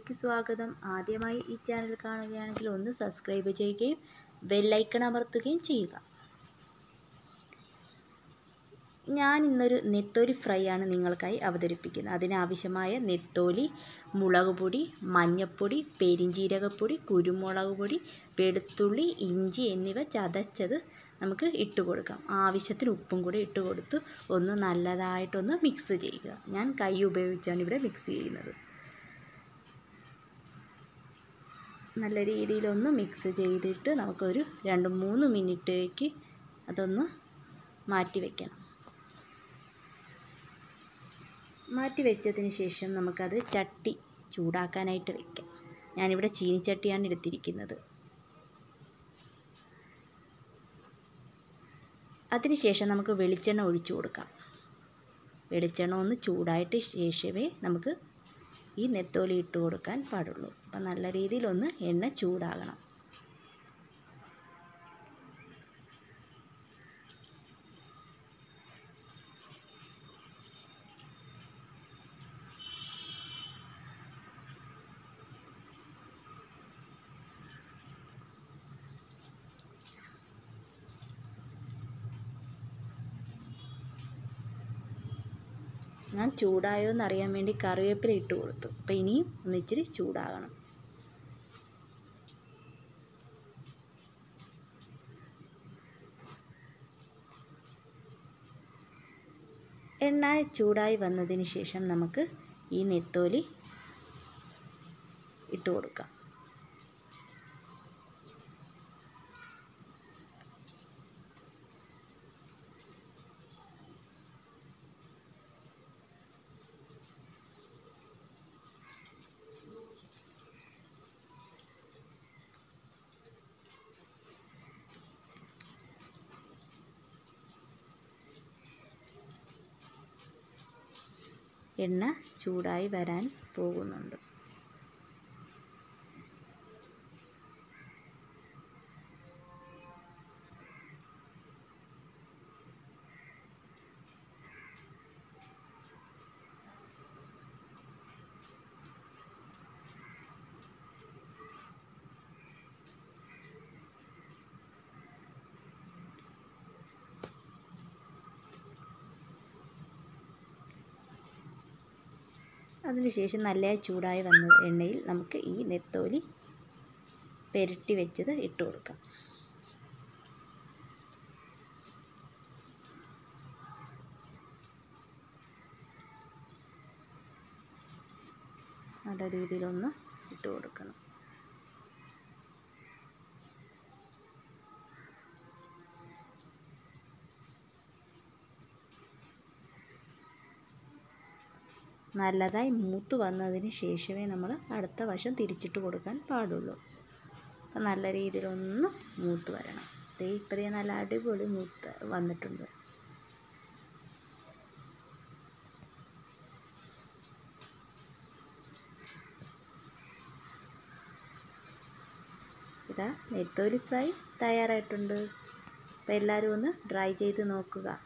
വീഡിയോയിലേക്ക് സ്വാഗതം ആദ്യമായി ഈ ചാനൽ കാണുകയാണെങ്കിൽ ഒന്ന് സബ്സ്ക്രൈബ് ചെയ്യുകയും ബെല്ലൈക്കൺ അമർത്തുകയും ചെയ്യുക ഞാൻ ഇന്നൊരു നെത്തോലി ഫ്രൈ ആണ് നിങ്ങൾക്കായി അവതരിപ്പിക്കുന്നത് അതിനാവശ്യമായ നെത്തോലി മുളക് പൊടി മഞ്ഞൾപ്പൊടി പെരിഞ്ജീരകപ്പൊടി കുരുമുളക് പൊടി വെളുത്തുള്ളി ഇഞ്ചി എന്നിവ ചതച്ചത് നമുക്ക് ഇട്ട് കൊടുക്കാം ആവശ്യത്തിന് ഉപ്പും കൂടി ഇട്ട് കൊടുത്ത് ഒന്ന് നല്ലതായിട്ടൊന്ന് മിക്സ് ചെയ്യുക ഞാൻ കൈ ഉപയോഗിച്ചാണ് ഇവിടെ മിക്സ് ചെയ്യുന്നത് നല്ല രീതിയിലൊന്ന് മിക്സ് ചെയ്തിട്ട് നമുക്കൊരു രണ്ട് മൂന്ന് മിനിറ്റേക്ക് അതൊന്ന് മാറ്റി വയ്ക്കണം മാറ്റി വെച്ചതിന് ശേഷം നമുക്കത് ചട്ടി ചൂടാക്കാനായിട്ട് വയ്ക്കാം ഞാനിവിടെ ചീനിച്ചട്ടിയാണ് എടുത്തിരിക്കുന്നത് അതിനുശേഷം നമുക്ക് വെളിച്ചെണ്ണ ഒഴിച്ചു കൊടുക്കാം വെളിച്ചെണ്ണ ഒന്ന് ചൂടായിട്ട് ശേഷമേ നമുക്ക് ഈ നെത്തോലി ഇട്ട് കൊടുക്കാൻ പാടുള്ളൂ അപ്പം നല്ല രീതിയിലൊന്ന് എണ്ണ ചൂടാകണം ഞാൻ ചൂടായോ എന്നറിയാൻ വേണ്ടി കറിവേപ്പില ഇട്ട് കൊടുത്തു അപ്പോൾ ഇനിയും ഒന്ന് ഇച്ചിരി ചൂടാകണം എണ്ണ ചൂടായി വന്നതിന് ശേഷം നമുക്ക് ഈ നെത്തോലി ഇട്ട് കൊടുക്കാം എണ്ണ ചൂടായി വരാൻ പോകുന്നുണ്ട് അതിനുശേഷം നല്ല ചൂടായി വന്ന എണ്ണയിൽ നമുക്ക് ഈ നെത്തോലി പെരട്ടി വെച്ചത് ഇട്ട് കൊടുക്കാം നല്ല രീതിയിലൊന്ന് ഇട്ട് കൊടുക്കണം നല്ലതായി മൂത്ത് വന്നതിന് ശേഷമേ നമ്മൾ അടുത്ത വശം തിരിച്ചിട്ട് കൊടുക്കാൻ പാടുള്ളൂ അപ്പം നല്ല രീതിയിലൊന്ന് മൂത്ത് വരണം ദേ ഇപ്പോഴേ നല്ല അടിപൊളി മൂത്ത് വന്നിട്ടുണ്ട് ഇതാ നെത്തോലി ഫ്രൈ തയ്യാറായിട്ടുണ്ട് അപ്പോൾ എല്ലാവരും ഒന്ന് ട്രൈ ചെയ്ത് നോക്കുക